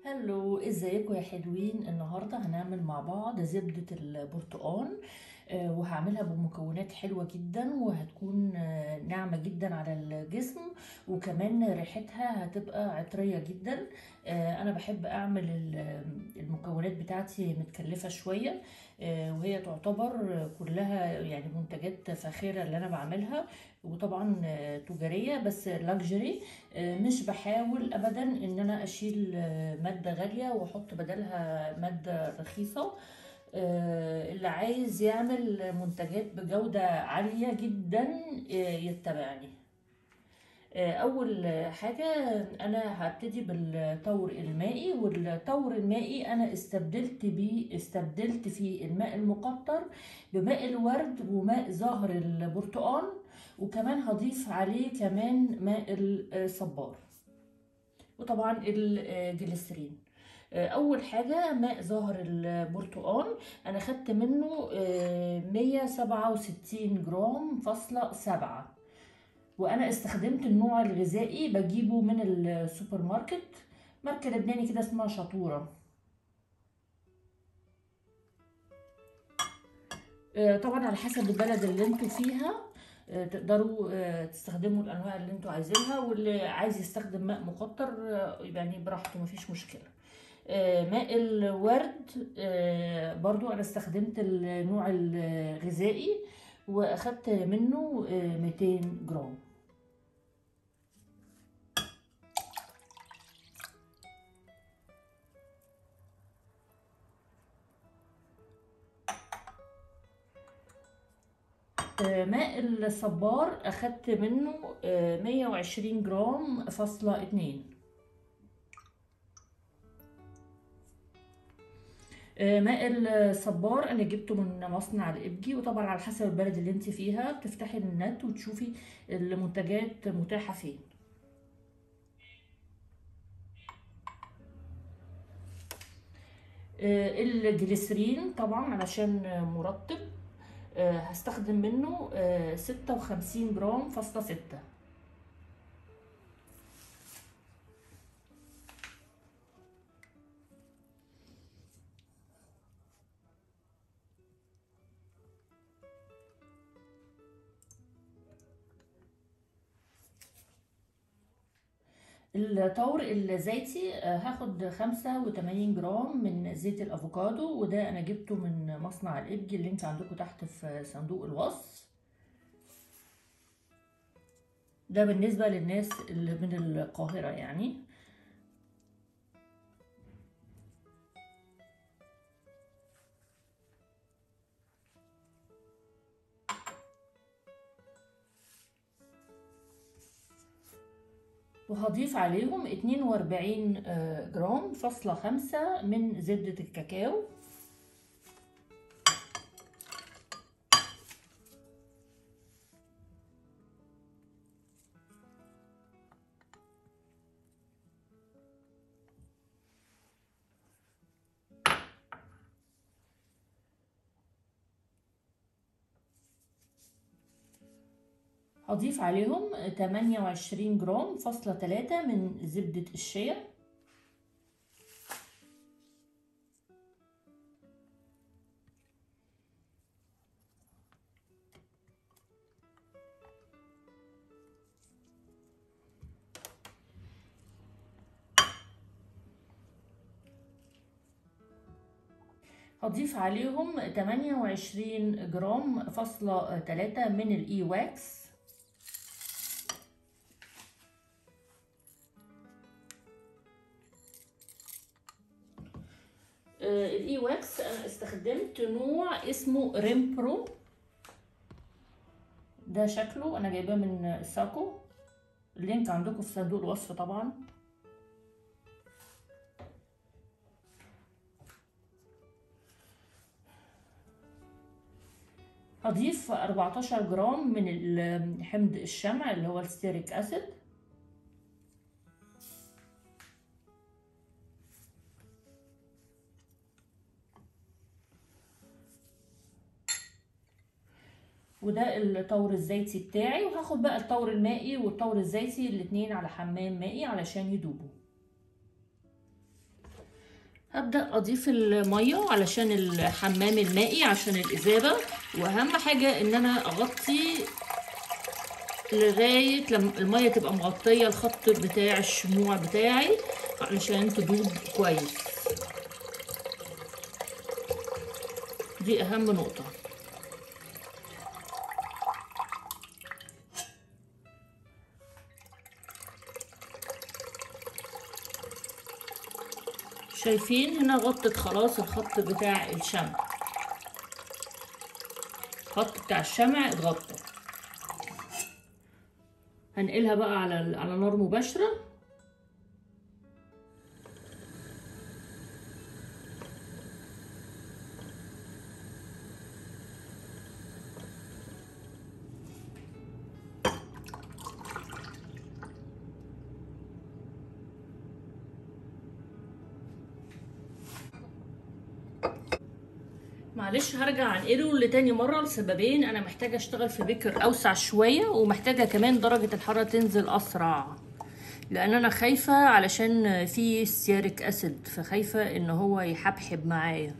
هلو ازيكم يا حلوين النهارده هنعمل مع بعض زبدة البرتقال آه، وهعملها بمكونات حلوة جدا وهتكون آه، ناعمة جدا على الجسم وكمان ريحتها هتبقى عطرية جدا آه، انا بحب اعمل ال- المكونات بتاعتي متكلفة شوية آه، وهي تعتبر كلها يعني منتجات فاخرة اللي انا بعملها وطبعا آه، تجارية بس لاكجري مش بحاول ابدا ان انا اشيل آه، ماده غاليه واحط بدلها ماده رخيصه آه، اللي عايز يعمل منتجات بجوده عاليه جدا آه، يتبعني آه، اول حاجه انا هبتدي بالطور المائي والطور المائي انا استبدلت بيه استبدلت فيه الماء المقطر بماء الورد وماء زهر البرتقال وكمان هضيف عليه كمان ماء الصبار وطبعا الجليسرين اول حاجه ماء زهر البرتقال انا خدت منه آه، 167 جرام فاصلة سبعة وانا استخدمت النوع الغذائي بجيبه من السوبر ماركت ماركه لبناني كده اسمها شطوره آه، طبعا على حسب البلد اللي انتوا فيها آه، تقدروا آه، تستخدموا الانواع اللي انتوا عايزينها واللي عايز يستخدم ماء مقطر آه، يعني براحته مفيش مشكله آه، ماء الورد آه، برضو انا استخدمت النوع الغذائي واخدت منه آه، 200 جرام آه، ماء الصبار اخدت منه آه، 120 جرام فاصلة اتنين آه، ماء الصبار انا جبته من مصنع الابجي وطبعا على حسب البلد اللي انت فيها بتفتحي النت وتشوفي المنتجات متاحة فين آه، الجليسرين طبعا علشان مرطب آه، هستخدم منه آه، 56 جرام فاصلة ستة الطور الزيتي آه، هاخد خمسة وتمانين جرام من زيت الأفوكادو وده أنا جبته من مصنع الإبجي اللي انت عندكم تحت في صندوق الوصف ده بالنسبة للناس اللي من القاهرة يعني وهضيف عليهم 42 آه، جرام فاصلة خمسة من زبدة الكاكاو هضيف عليهم 28 جرام فاصلة تلاتة من زبدة الشيا هضيف عليهم 28 جرام فاصلة تلاتة من الاي واكس الاي واكس انا استخدمت نوع اسمه ريمبرو ده شكله انا جايباه من ساكو اللينك عندكم في صندوق الوصف طبعا هضيف 14 جرام من ال- حمض الشمع اللي هو الستيريك اسيد وده الطور الزيتي بتاعي وهاخد بقى الطور المائي والطور الزيتي الاتنين على حمام مائي علشان يدوبوا هبدأ أضيف المية علشان الحمام المائي عشان الإذابة وأهم حاجة إن أنا أغطي لغاية لما المية تبقى مغطية الخط بتاع الشموع بتاعي علشان تدوب كويس دي أهم نقطة شايفين هنا غطت خلاص الخط بتاع الشمع الخط بتاع الشمع اتغطى هنقلها بقى على على نار مباشره معلش هرجع انقله لتاني مرة لسببين انا محتاجة اشتغل في بيكر اوسع شوية ومحتاجة كمان درجة الحرارة تنزل اسرع لان انا خايفة علشان في سيارك اسيد فخايفة ان هو يحبحب معايا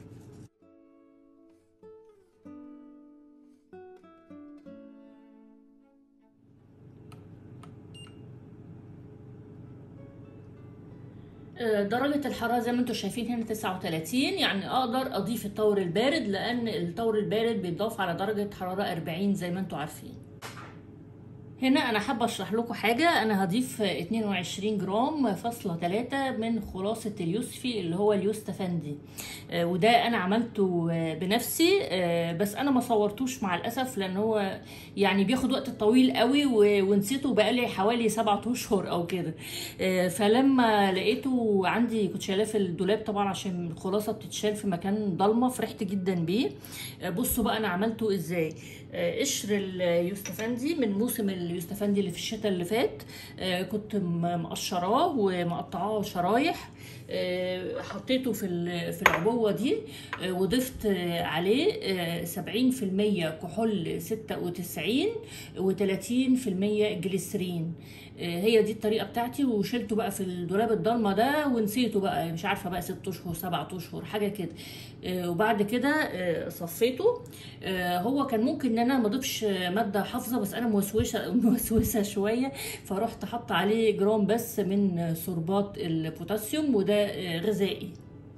درجة الحرارة زي ما انتم شايفين هنا 39 يعني اقدر اضيف الطور البارد لان الطور البارد بيضاف على درجة حرارة 40 زي ما انتم عارفين هنا انا حابه اشرح لكم حاجه انا هضيف 22 جرام فاصلة 3 من خلاصه اليوسفي اللي هو اليوستفندي آه وده انا عملته بنفسي آه بس انا ما صورتوش مع الاسف لان هو يعني بياخد وقت طويل قوي ونسيته بقالي حوالي 7 اشهر او كده آه فلما لقيته عندي كنت شايلاه في الدولاب طبعا عشان الخلاصه بتتشال في مكان ضلمه فرحت جدا بيه بصوا بقى انا عملته ازاي قشر اليوستفندي من موسم اليوستفندي اللي في الشتاء اللي فات كنت مقشراه ومقطعاه شرايح حطيته في في العبوه دي وضفت عليه 70% كحول 96 و30% جليسرين هي دي الطريقه بتاعتي وشلته بقى في الدولاب الضلمه ده ونسيته بقى مش عارفه بقى 6 اشهر 7 اشهر حاجه كده وبعد كده صفيته هو كان ممكن ان انا ما اضيفش ماده حافظه بس انا موسوسه موسوسه شويه فرحت حاطه عليه جرام بس من سربات البوتاسيوم وده غذائي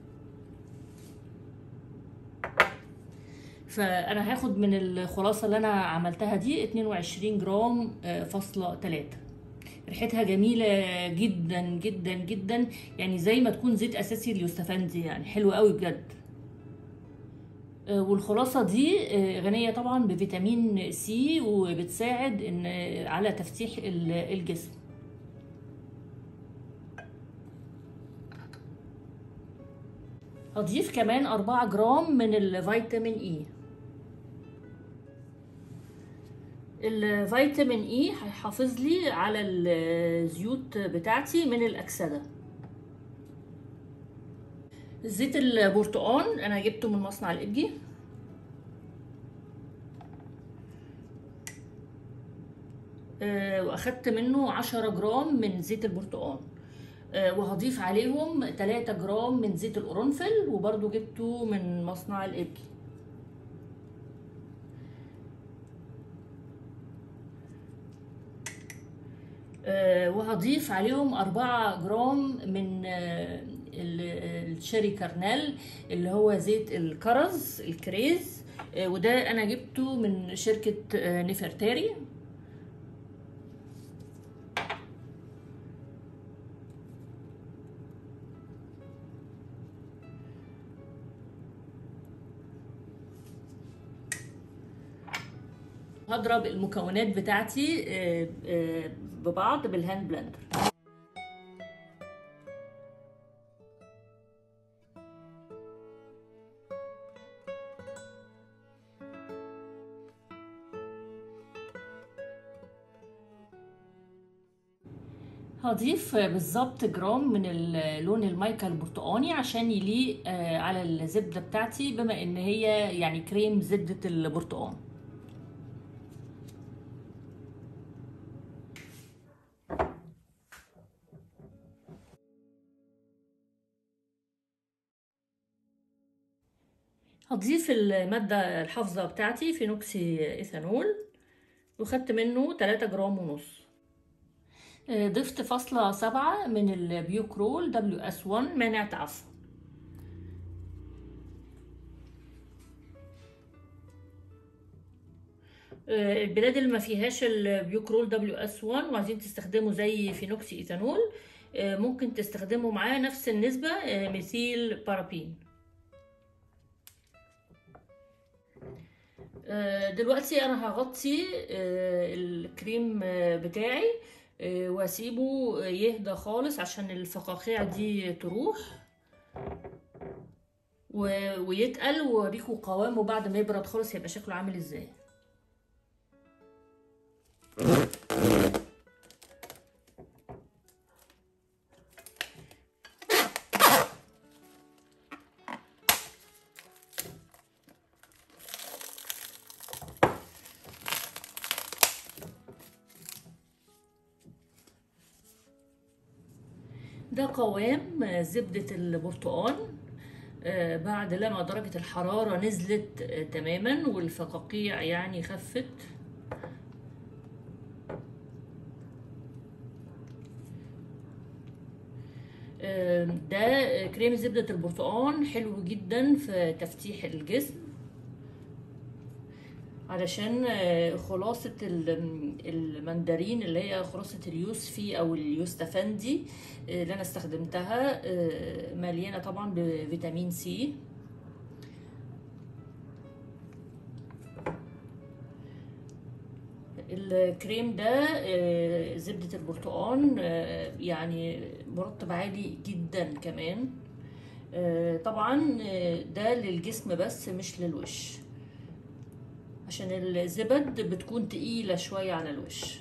فانا هاخد من الخلاصه اللي انا عملتها دي 22 جرام فاصلة 3 ريحتها جميله جدا جدا جدا يعني زي ما تكون زيت اساسي اليوستفندي يعني حلو قوي بجد والخلاصه دي غنيه طبعا بفيتامين سي وبتساعد ان على تفتيح الجسم هضيف كمان أربعة جرام من الفيتامين اي الفيتامين اي هيحافظ لي على الزيوت بتاعتي من الاكسده زيت البرتقال انا جبته من مصنع الابجي أه واخدت منه عشرة جرام من زيت البرتقال أه وهضيف عليهم تلاتة جرام من زيت القرنفل وبرضو جبته من مصنع الابجي أه وهضيف عليهم أربعة جرام من الشيري كارنال اللي هو زيت الكرز الكريز وده انا جبته من شركة نفرتاري هضرب المكونات بتاعتي ببعض بالهاند بلندر هضيف بالظبط جرام من لون المايكا البرتقاني عشان يليق على الزبدة بتاعتي بما ان هي يعني كريم زبدة البرتقان هضيف المادة الحافظة بتاعتي فينوكسي إيثانول وخدت منه 3 جرام ونص آه، ضفت فاصلة سبعة من البيوكرول دبليو اس 1 مانع تعفن آه، البلاد اللي ما فيهاش البيوكرول دبليو اس 1 وعايزين تستخدموا زي فينوكسي ايثانول آه، ممكن تستخدموا معاه نفس النسبة ميثيل بارابين دلوقتي انا هغطي الكريم بتاعي واسيبه يهدى خالص عشان الفقاقيع دي تروح ويتقل واوريكم قوامه بعد ما يبرد خالص هيبقى شكله عامل ازاي ده قوام زبدة البرتقال آه، بعد لما درجة الحرارة نزلت آه، تماما والفقاقيع يعني خفت آه، ده كريم زبدة البرتقال حلو جدا في تفتيح الجسم علشان خلاصة المندرين اللي هي خلاصة اليوسفي او اليوستفندي اللي انا استخدمتها مليانة طبعا بفيتامين سي الكريم ده زبدة البرتقال يعني مرطب عالي جدا كمان طبعا ده للجسم بس مش للوش عشان الزبد بتكون تقيلة شوية على الوش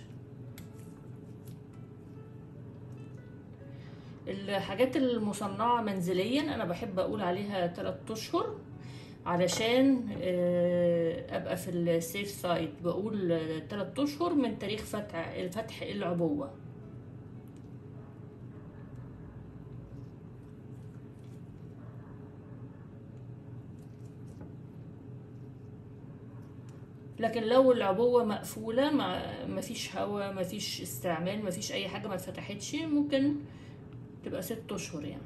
الحاجات المصنعة منزليا انا بحب اقول عليها 3 اشهر علشان ابقى في السيف سايد بقول 3 اشهر من تاريخ فتح الفتح العبوه لكن لو العبوة مقفولة ما فيش هواء ما فيش استعمال ما فيش اي حاجة ما اتفتحتش ممكن تبقى ست اشهر يعني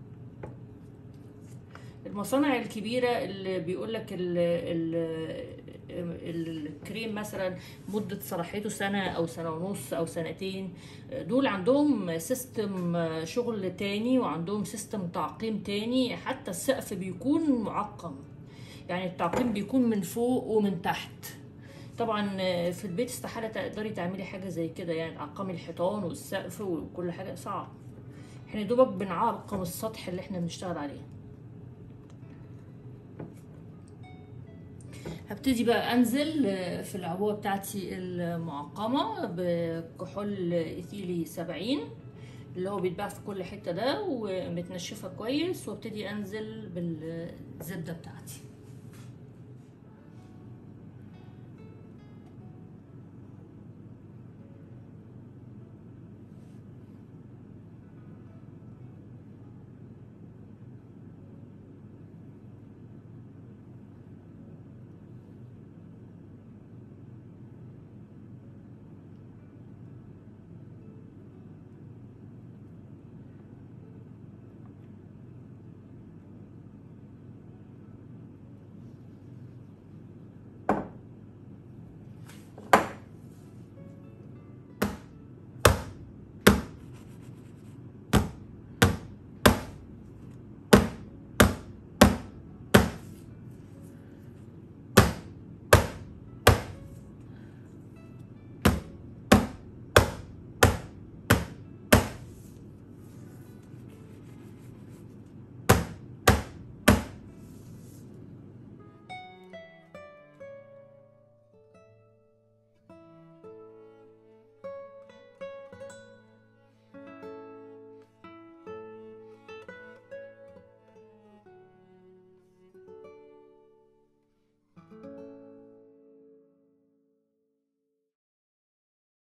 المصانع الكبيرة اللي بيقولك ال ال الكريم مثلا مدة صلاحيته سنة أو سنة ونص أو سنتين دول عندهم سيستم شغل تاني وعندهم سيستم تعقيم تاني حتى السقف بيكون معقم يعني التعقيم بيكون من فوق ومن تحت طبعا في البيت استحالة تقدري تعملي حاجة زي كده يعني تعقمي الحيطان والسقف وكل حاجة صعب احنا دوبك بنعقم السطح اللي احنا بنشتغل عليه هبتدي بقى انزل في العبوة بتاعتي المعقمة بكحول ايثيلي سبعين اللي هو بيتباع في كل حتة ده ومتنشفة كويس وابتدي انزل بالزبدة بتاعتي